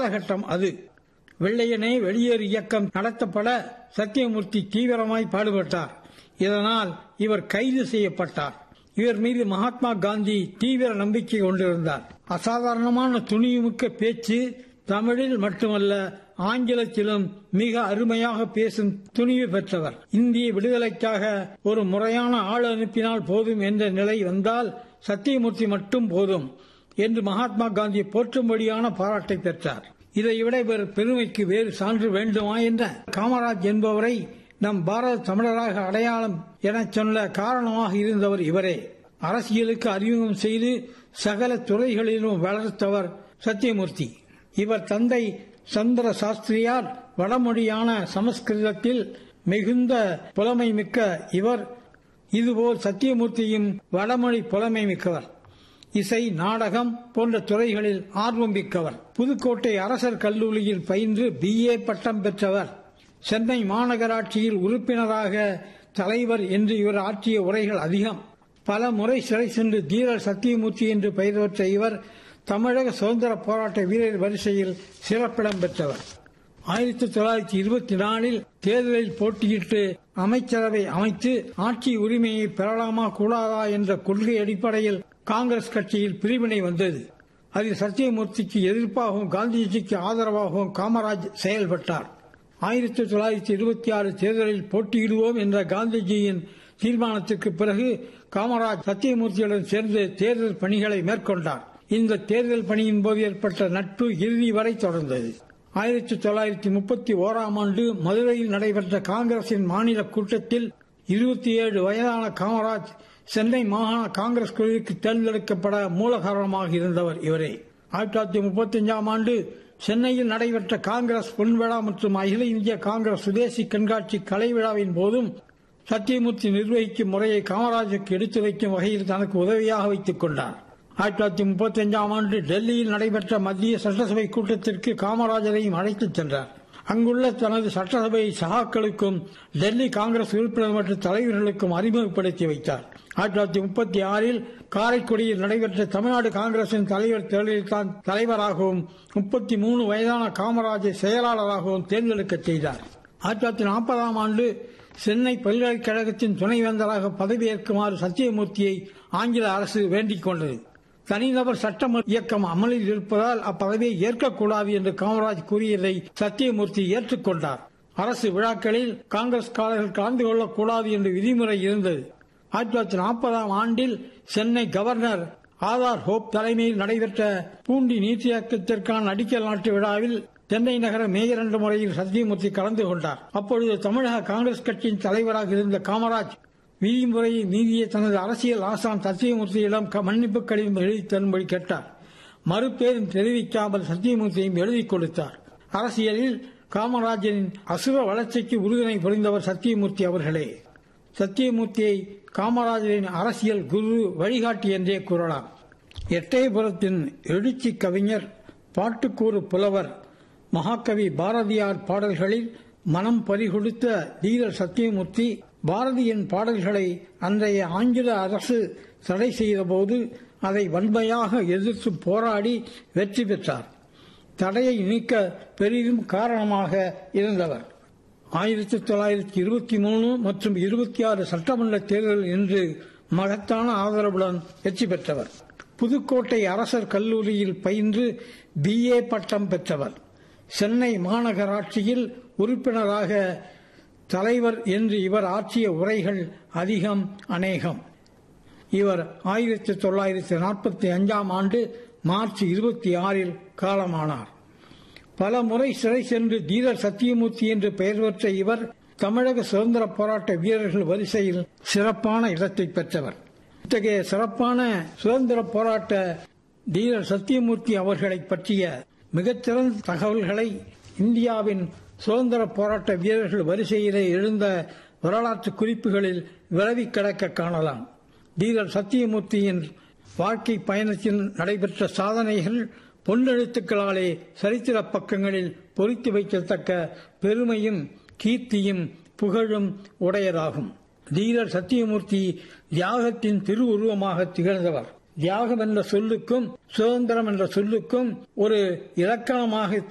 காலகட்டம் அது வெள்ளையனே வெளியேறு இயக்கம் நடத்தப்பட சத்தியமூர்த்தி தீவிரமாய் பாடுபட்டார் இதனால் இவர் கைது செய்யப்பட்டார் இவர் மீது மகாத்மா காந்தி தீவிர நம்பிக்கை கொண்டிருந்தார் அசாதாரணமான துணிவுமிக்க பேச்சு தமிழில் மட்டுமல்ல ஆங்கிலத்திலும் மிக அருமையாக பேசும் துணிவு பெற்றவர் இந்திய விடுதலைக்காக ஒரு முறையான ஆள் அனுப்பினால் போதும் என்ற நிலை வந்தால் சத்தியமூர்த்தி மட்டும் போதும் என்று மகாத்மா காந்தி போற்றும்படியான பாராட்டை பெற்றார் இதைவிட இவர் பெருமைக்கு வேறு சான்று வேண்டுமா என்ற காமராஜ் என்பவரை நம் பாரத தமிழராக அடையாளம் என சொல்ல காரணமாக இருந்தவர் இவரே அரசியலுக்கு அறிமுகம் செய்து சகல துறைகளிலும் வளர்த்தவர் சத்தியமூர்த்தி இவர் தந்தை சந்திர சாஸ்திரியார் வடமொழியான சமஸ்கிருதத்தில் மிகுந்த புலமை மிக்க இவர் இதுபோல் சத்தியமூர்த்தியும் வடமொழி புலமை மிக்கவர் இசை நாடகம் போன்ற துறைகளில் ஆர்வம் மிக்கவர் புதுக்கோட்டை அரசர் கல்லூரியில் பயின்று பிஏ பட்டம் பெற்றவர் சென்னை மாநகராட்சியில் உறுப்பினராக தலைவர் என்று இவர் ஆற்றிய உரைகள் அதிகம் பல முறை சிறை சென்று தீரர் சத்தியமூர்த்தி என்று பெயர் பெற்ற இவர் தமிழக சுதந்திர போராட்ட வீரர் வரிசையில் சிறப்பிடம் பெற்றவர் ஆயிரத்தி தொள்ளாயிரத்தி இருபத்தி நாலில் தேர்தலில் போட்டியிட்டு அமைச்சரவை அமைத்து ஆட்சி உரிமையை பெறலாமா கூடாதா என்ற கொள்கை அடிப்படையில் காங்கிரஸ் கட்சியில் பிரிவினை வந்தது அதில் சத்தியமூர்த்திக்கு எதிர்ப்பாகவும் காந்திஜிக்கு ஆதரவாகவும் காமராஜ் செயல்பட்டார் ஆயிரத்தி தொள்ளாயிரத்தி இருபத்தி ஆறு தேர்தலில் போட்டியிடுவோம் என்ற காந்திஜியின் தீர்மானத்திற்கு பிறகு காமராஜ் சத்தியமூர்த்தியுடன் சேர்ந்து தேர்தல் பணிகளை மேற்கொண்டார் இந்த தேர்தல் பணியின் போது ஏற்பட்ட நட்பு இறுதி வரை தொடர்ந்தது ஆயிரத்தி தொள்ளாயிரத்தி முப்பத்தி ஓராம் ஆண்டு மதுரையில் நடைபெற்ற காங்கிரசின் மாநில கூட்டத்தில் இருபத்தி ஏழு வயதான காமராஜ் சென்னை மாகாண காங்கிரஸ் குழுவிற்கு தேர்ந்தெடுக்கப்பட மூல காரணமாக இருந்தவர் இவரே ஆயிரத்தி தொள்ளாயிரத்தி முப்பத்தி அஞ்சாம் ஆண்டு சென்னையில் நடைபெற்ற காங்கிரஸ் பொன்விழா மற்றும் அகில இந்திய காங்கிரஸ் சுதேசி கண்காட்சி கலை விழாவின் போதும் சத்தியமூர்த்தி நிர்வகிக்கும் முறையை காமராஜுக்கு எடுத்து வைக்கும் வகையில் தனக்கு உதவியாக வைத்துக் கொண்டார் ஆயிரத்தி தொள்ளாயிரத்தி முப்பத்தி அஞ்சாம் ஆண்டு டெல்லியில் நடைபெற்ற மத்திய சட்டசபை கூட்டத்திற்கு காமராஜரையும் அழைத்துச் சென்றார் அங்குள்ள தனது சட்டசபை சகாக்களுக்கும் டெல்லி காங்கிரஸ் உறுப்பினர் மற்றும் தலைவர்களுக்கும் அறிமுகப்படுத்தி வைத்தார் ஆயிரத்தி தொள்ளாயிரத்தி முப்பத்தி ஆறில் காரைக்குடியில் நடைபெற்ற தமிழ்நாடு காங்கிரசின் தலைவர் தேர்தலில் தான் தலைவராகவும் முப்பத்தி மூணு வயதான காமராஜை செயலாளராகவும் தேர்ந்தெடுக்க செய்தார் ஆயிரத்தி தொள்ளாயிரத்தி நாற்பதாம் ஆண்டு சென்னை பல்கலைக்கழகத்தின் துணைவேந்தராக பதவியேற்குமாறு சத்தியமூர்த்தியை ஆங்கில அரசு வேண்டிக் கொண்டது தனிநபர் சட்டம் இயக்கம் அமலில் இருப்பதால் அப்பதவியை ஏற்கக்கூடாது என்று காமராஜ் கூறியதை சத்தியமூர்த்தி ஏற்றுக்கொண்டார் அரசு விழாக்களில் காங்கிரஸ்காரர்கள் கலந்து கொள்ளக்கூடாது என்று விதிமுறை இருந்தது ஆயிரத்தி தொள்ளாயிரத்தி நாற்பதாம் ஆண்டில் சென்னை கவர்னர் ஆதார் ஹோப் தலைமையில் நடைபெற்ற பூண்டி நீர்த்தியாக்கத்திற்கான அடிக்கல் நாட்டு விழாவில் சென்னை நகர மேயர் என்ற முறையில் சத்தியமூர்த்தி கலந்து கொண்டார் அப்பொழுது தமிழக காங்கிரஸ் கட்சியின் தலைவராக இருந்த காமராஜ் விதிமுறையை மீறிய தனது அரசியல் ஆசான் சத்தியமூர்த்தியிடம் மன்னிப்பு கடிதம் எழுதி தரும்படி கேட்டார் மறுபேரும் தெரிவிக்காமல் சத்தியமூர்த்தியும் எழுதி கொடுத்தார் அரசியலில் காமராஜரின் அசுர வளர்ச்சிக்கு உறுதுணை புரிந்தவர் சத்தியமூர்த்தி அவர்களே சத்தியமூர்த்தியை காமராஜரின் அரசியல் குரு வழிகாட்டி என்றே கூறலாம் எட்டயபுரத்தின் எழுச்சி கவிஞர் பாட்டுக்கூறு புலவர் மகாகவி பாரதியார் பாடல்களில் மனம் பறிகொடுத்த தீரர் சத்தியமூர்த்தி பாரதியின் பாடல்களை அன்றைய ஆங்கில அரசு தடை செய்தபோது அதை வன்மையாக எதிர்த்து போராடி வெற்றி பெற்றார் தடையை நீக்க பெரிதும் காரணமாக இருந்தவர் ஆயிரத்தி தொள்ளாயிரத்தி இருபத்தி மூணு மற்றும் இருபத்தி ஆறு சட்டமன்ற தேர்தல் இன்று மகத்தான ஆதரவுடன் வெற்றி பெற்றவர் புதுக்கோட்டை அரசர் கல்லூரியில் பயின்று பிஏ பட்டம் பெற்றவர் சென்னை மாநகராட்சியில் உறுப்பினராக தலைவர் என்று இவர் ஆற்றிய உரைகள் அதிகம் அநேகம் இவர் ஆயிரத்தி தொள்ளாயிரத்தி நாற்பத்தி அஞ்சாம் ஆண்டு மார்ச் இருபத்தி ஆறில் காலமானார் பல முறை சிறை சென்று தீரர் சத்தியமூர்த்தி என்று பெயர் பெற்ற இவர் தமிழக சுதந்திர போராட்ட வீரர்கள் வரிசையில் சிறப்பான இடத்தை பெற்றவர் இத்தகைய சிறப்பான சுதந்திர போராட்ட தீரர் சத்தியமூர்த்தி அவர்களை பற்றிய மிகச்சிறந்த தகவல்களை இந்தியாவின் சுதந்திர போராட்ட வீரர்கள் வரிசையிலே எழுந்த வரலாற்று குறிப்புகளில் விரவி கிடக்க காணலாம் தீரர் சத்தியமூர்த்தியின் வாழ்க்கை பயணத்தில் நடைபெற்ற சாதனைகள் பொன்னெழுத்துக்களாலே சரித்திர பக்கங்களில் பொறித்து வைக்கத்தக்க பெருமையும் கீர்த்தியும் புகழும் உடையதாகும் தீரர் சத்தியமூர்த்தி தியாகத்தின் திருவுருவமாக திகழ்ந்தவர் தியாகம் என்ற சொல்லுக்கும் சுதந்திரம் என்ற சொல்லுக்கும் ஒரு இலக்கணமாக